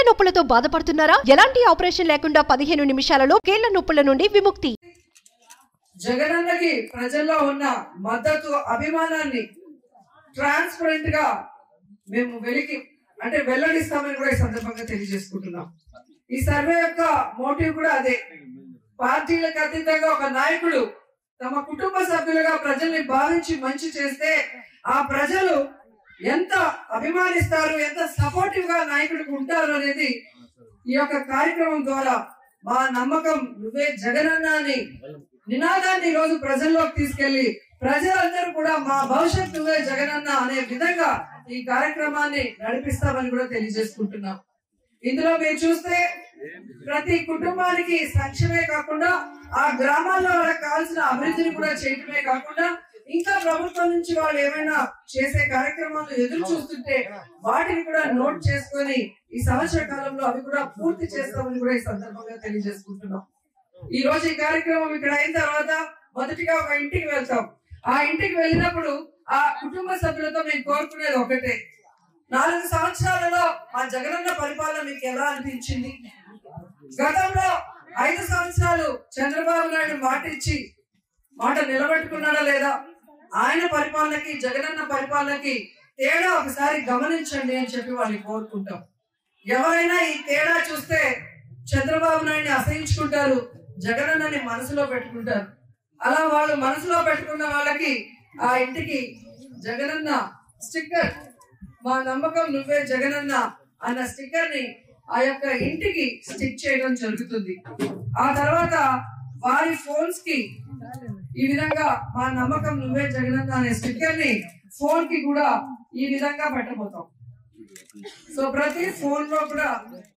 నొప్పులతో బాధపడుతున్నారా ఎలాంటి ఆపరేషన్ లేకుండా పదిహేను నిమిషాలలో కీళ్ల నొప్పుల నుండి విముక్తి జగనన్నకి ప్రజల్లో ఉన్న మద్దతు అభిమానాన్ని ట్రాన్స్పరెంట్ గా మేము వెలికి అంటే వెల్లడిస్తామని కూడా ఈ సందర్భంగా తెలియజేసుకుంటున్నాం ఈ సర్వే యొక్క మోటివ్ కూడా అదే పార్టీలకు అతీతంగా ఒక నాయకుడు తమ కుటుంబ సభ్యులుగా ప్రజల్ని భావించి మంచి చేస్తే ఆ ప్రజలు ఎంత అభిమానిస్తారు ఎంత సపోర్టివ్ గా నాయకుడికి ఉంటారు అనేది ఈ యొక్క కార్యక్రమం ద్వారా మా నమ్మకం నువ్వే జగనన్న అని నినాదాన్ని ఈ రోజు ప్రజల్లోకి తీసుకెళ్లి ప్రజలందరూ కూడా మా భవిష్యత్ నువ్వే జగనన్న అనే విధంగా ఈ కార్యక్రమాన్ని నడిపిస్తామని కూడా తెలియజేసుకుంటున్నాం ఇందులో మీరు చూస్తే ప్రతి కుటుంబానికి సంక్షేమే కాకుండా ఆ గ్రామాల్లో వాళ్ళకి కావాల్సిన అభివృద్ధిని కూడా చేయటమే కాకుండా ఇంకా ప్రభుత్వం నుంచి వాళ్ళు ఏమైనా చేసే కార్యక్రమాలు ఎదురు చూస్తుంటే వాటిని కూడా నోట్ చేసుకొని ఈ సంవత్సర కాలంలో అవి కూడా పూర్తి చేస్తామని కూడా ఈ సందర్భంగా తెలియజేసుకుంటున్నాం ఈ రోజు ఈ కార్యక్రమం ఇక్కడ అయిన తర్వాత మొదటిగా ఒక ఇంటికి వెళ్తాం ఆ ఇంటికి వెళ్ళినప్పుడు ఆ కుటుంబ సభ్యులతో మేము కోరుకునేది ఒకటే నాలుగు సంవత్సరాలలో మా జగనన్న పరిపాలన మీకు ఎలా అనిపించింది గతంలో ఐదు సంవత్సరాలు చంద్రబాబు నాయుడు మాట ఇచ్చి మాట నిలబెట్టుకున్నాడా లేదా ఆయన పరిపాలనకి జగనన్న పరిపాలనకి తేడా ఒకసారి గమనించండి అని చెప్పి వాళ్ళని కోరుకుంటాం ఎవరైనా ఈ తేడా చూస్తే చంద్రబాబు నాయుడిని అసహించుకుంటారు జగనన్నని మనసులో పెట్టుకుంటారు అలా వాళ్ళు మనసులో పెట్టుకున్న వాళ్ళకి ఆ ఇంటికి జగనన్న స్టిక్కర్ మా నమ్మకం నువ్వే జగనన్న అన్న స్టిక్కర్ ని ఆ యొక్క ఇంటికి స్టిక్ చేయడం జరుగుతుంది ఆ తర్వాత వారి ఫోన్స్ కి ఈ విధంగా మా నమ్మకం నువ్వే జగనన్న అనే స్టిక్కర్ ని ఫోన్ కి కూడా ఈ విధంగా పెట్టబోతాం సో ప్రతి ఫోన్ లో కూడా